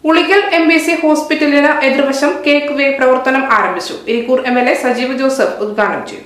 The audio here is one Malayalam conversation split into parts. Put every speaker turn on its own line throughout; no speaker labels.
ഉളിക്കൽ എം ബി സി ഹോസ്പിറ്റലിന് എതിർവശം കേക്ക് വേ പ്രവർത്തനം ആരംഭിച്ചു Irikkur M L A Sajeev Joseph ഉദ്ഘാടനം ചെയ്തു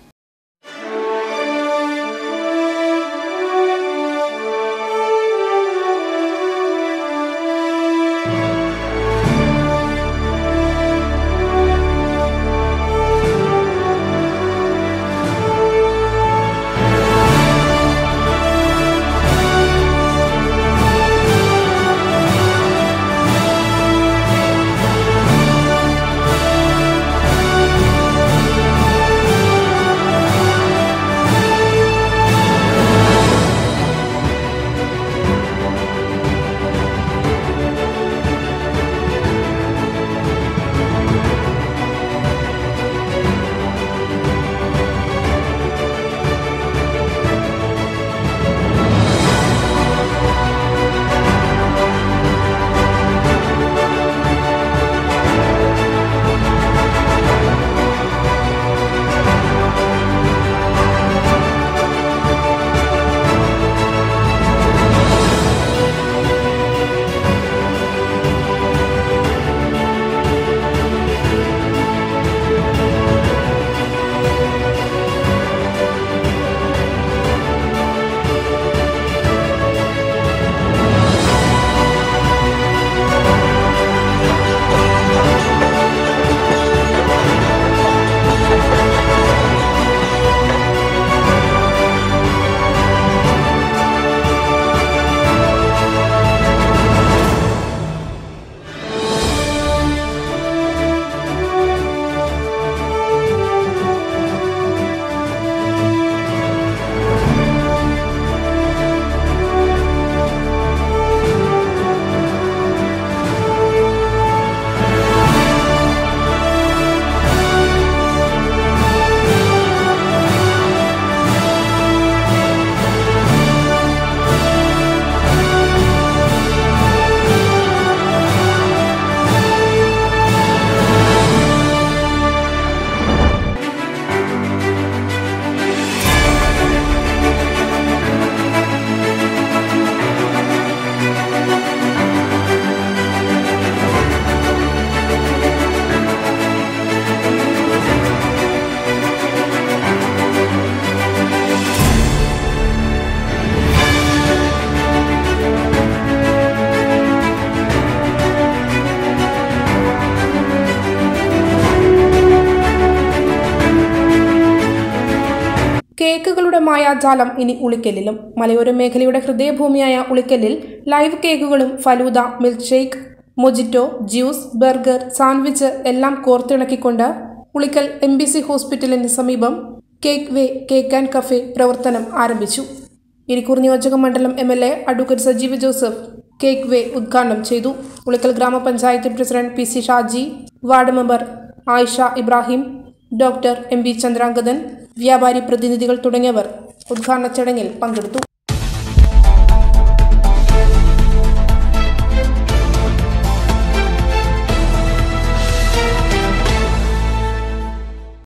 കേക്കുകളുടെ മായാജാലം ഇനി ഉളിക്കലിലും മലയോര മേഖലയുടെ ഹൃദയഭൂമിയായ ഉളിക്കലിൽ ലൈവ് കേക്കുകളും falooda milk shake mojito juice burger sandwich എല്ലാം കോർത്തിണക്കിക്കൊണ്ട് ഉളിക്കൽ എം ബി സി ഹോസ്പിറ്റലിന് സമീപം cake way cake and cafe പ്രവർത്തനം ആരംഭിച്ചു ഇരിക്കൂർ നിയോജക മണ്ഡലം M L A advocate Sajeev Joseph cake way ഉദ്ഘാടനം ചെയ്തു ഉളിക്കൽ ഗ്രാമപഞ്ചായത്ത് president P C Shaji ward member Ayisha Ibrahim doctor M V Chandrangadan വ്യാപാരി പ്രതിനിധികൾ തുടങ്ങിയവർ ഉദ്ഘാടന ചടങ്ങിൽ പങ്കെടുത്തു